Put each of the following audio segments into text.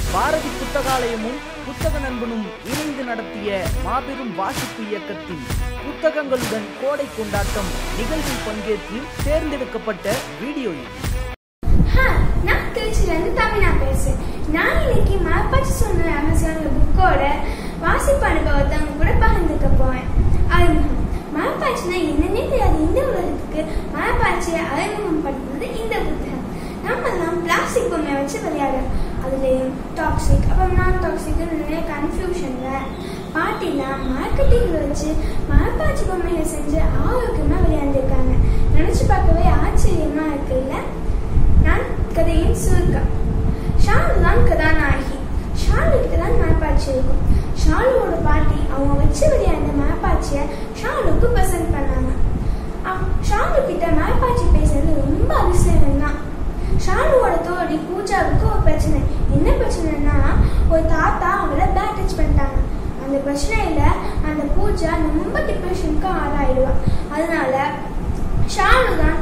பாரதி புத்தகாலயமும் புத்தக நண்பனும் இணைந்து நடத்திய மாபெரும் வாசிப்பு இயக்கத்தில் புத்தகங்களுடன் கோடை கொண்டாட்டம் நிகழ்வில் பங்கேற்று தேர்ந்தெடுக்கப்பட்ட வீடியோ இது ஹா, நான் திருச்சியில இருந்து தமிழா பேசுறேன் நான் இன்னைக்கு மரப்பாச்சி சொன்ன அமேசான் புக்கோட வாசிப்பு அனுபவத்தை அவங்க கூட பகிர்ந்துக்க போறேன் அறிமுகம் மரப்பாச்சினா என்னன்னே தெரியாது இந்த உலகத்துக்கு மரப்பாச்சியை அறிமுகப்படுத்துறது இந்த புத்தகம் நம்ம எல்லாம் பிளாஸ்டிக் பொம்மையை வச்சு விளையாடுறோம் அதுலேயும் டாக்ஸிக் அப்புறம் நான் டாக்ஸிக் நிறைய கன்ஃபியூஷன்ல பாட்டிலாம் மார்க்கெட்டிங்ல வச்சு மரப்பாச்சி பொம்மைகள் செஞ்சு ஆரோக்கியமா விளையாண்டுருக்காங்க நினைச்சு பார்க்கவே ஆச்சரியமா இருக்குல்ல நான் கதையின் சுருக்கம் ஷாலு தான் கதாநாயகி ஷாலு கிட்ட தான் மரப்பாச்சி இருக்கும் ஷாலுவோட பாட்டி அவங்க வச்சு விளையாண்ட மரப்பாச்சியை ஷாலுக்கு ப்ரெசென்ட் பண்ணாங்க அப்- ஷாலு கிட்ட மரப்பாச்சி பேசுறது ரொம்ப அதிசயம் தான் ஷாலுவோட தோழி பூஜாவுக்கு ஒரு பிரச்சனை என்ன பிரச்சனைனா ஒரு தாத்தா அவளை பேட் டச் பண்ணிட்டாங்க அந்த பிரச்சனையில அந்த பூஜா ரொம்ப டிப்ரெஷனுக்கு ஆளாயிடுவா அதனால ஷாலு தான்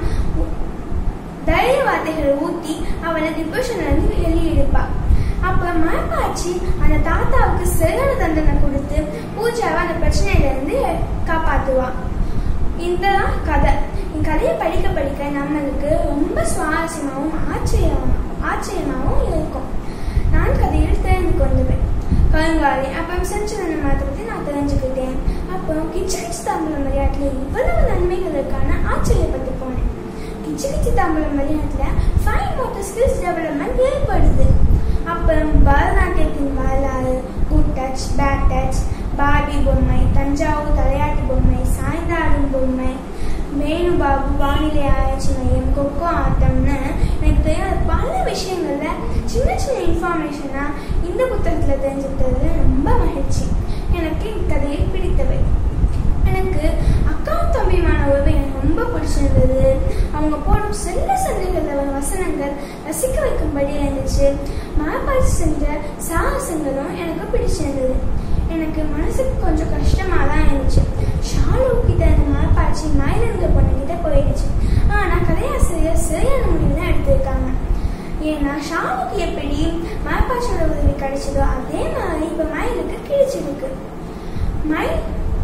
தைரிய வார்த்தைகளை ஊத்தி அவளை டிப்ரெஷன்ல இருந்து வெளியே எடுப்பா அப்ப மரப்பாச்சி அந்த தாத்தாவுக்கு சரியான தண்டனை கொடுத்து பூஜாவை அந்த பிரச்சனையில இருந்து காப்பாத்துவா இந்த கதை இந்த கதையை படிக்க படிக்க நம்மளுக்கு ரொம்ப சுவாரஸ்யமாகவும் ஆச்சரியம் ஆச்சரியமாகவும் இருக்கும் நான் கதையில் தெரிந்து கொண்டுவேன் கருங்காலி அப்புறம் செஞ்சன மரத்தை பற்றி நான் தெரிஞ்சுக்கிட்டேன் அப்புறம் கிச்சன் தாம்பலம் விளையாட்டுல இவ்வளவு நன்மைகளுக்கான ஆச்சரியப்பட்டு போனேன் கிச்சு கிச்சு தாம்பலம் விளையாட்டுல ஃபைன் மோட்டர் ஸ்கில்ஸ் டெவலப்மெண்ட் ஏற்படுது அப்புறம் பரதநாட்டியத்தின் வரலாறு good touch bad touch Barbie பொம்மை தஞ்சாவூர் தலையாட்டு பொம்மை சாய்ந்தாடும் பொம்மை மேனுபாபு வானிலை ஆராய்ச்சி மையம் கொக்கோ ஆட்டம்னு எனக்கு தெரியாத பல விஷயங்கள்ல சின்ன சின்ன இன்ஃபர்மேஷனா இந்த புத்தகத்துல தெரிஞ்சுக்கிட்டது ரொம்ப மகிழ்ச்சி எனக்கு இக்கதையை பிடித்தவை எனக்கு அக்காவும் தம்பியுமான உறவு எனக்கு ரொம்ப பிடிச்சிருந்தது அவங்க போடும் செல்ல சந்தைகள் வசனங்கள் ரசிக்க வைக்கும்படி இருந்துச்சு மரப்பாச்சி செஞ்ச சாகசங்களும் எனக்கு பிடிச்சிருந்தது எனக்கு மனசுக்கு கொஞ்சம் கஷ்டமா தான் இருந்துச்சு ஷாலு கிட்ட அந்த மரப்பாச்சி மயிலிருந்த பொண்ணுகிட்ட போயிடுச்சு ஆனா கதையாசிரியர் சரியான முடிவு தான் எடுத்திருக்காங்க ஏன்னா ஷாலுக்கு எப்படி மரப்பாச்சியோட உதவி கிடைச்சதோ அதே மாதிரி இப்ப மயிலுக்கு கிடைச்சிருக்கு மயில்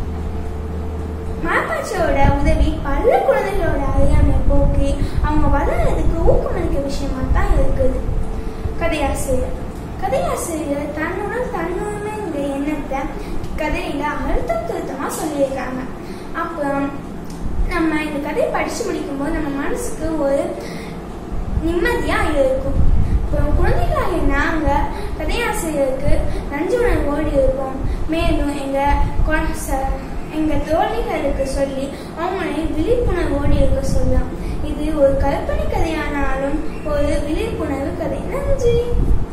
மாப்பாச்சியோட உதவி பல குழந்தைகளோட அறியாமை போக்கி அவங்க வளர்றதுக்கு ஊக்கமளிக்க விஷயமா தான் இருக்குது கதையாசிரியர் கதையாசிரியர் தன்னுடன் தன்னுரிமைங்கிற எண்ணத்தை கதையில அழுத்தம் திருத்தமா சொல்லியிருக்காங்க அப்புறம் நம்ம இந்த கதையை படிச்சு முடிக்கும்போது நம்ம மனசுக்கு ஒரு நிம்மதியா இருக்கும் இப்போ குழந்தைகளாகிய நாங்க கதையாசிரியருக்கு நன்றி உணர்வோடு இருப்போம் மேலும் எங்க கொ- ச- எங்க தோழிகளுக்கு சொல்லி அவங்களை விழிப்புணர்வோடு இருக்க சொல்லலாம் இது ஒரு கற்பனை கதையானாலும் ஒரு விழிப்புணர்வு கதை நன்றி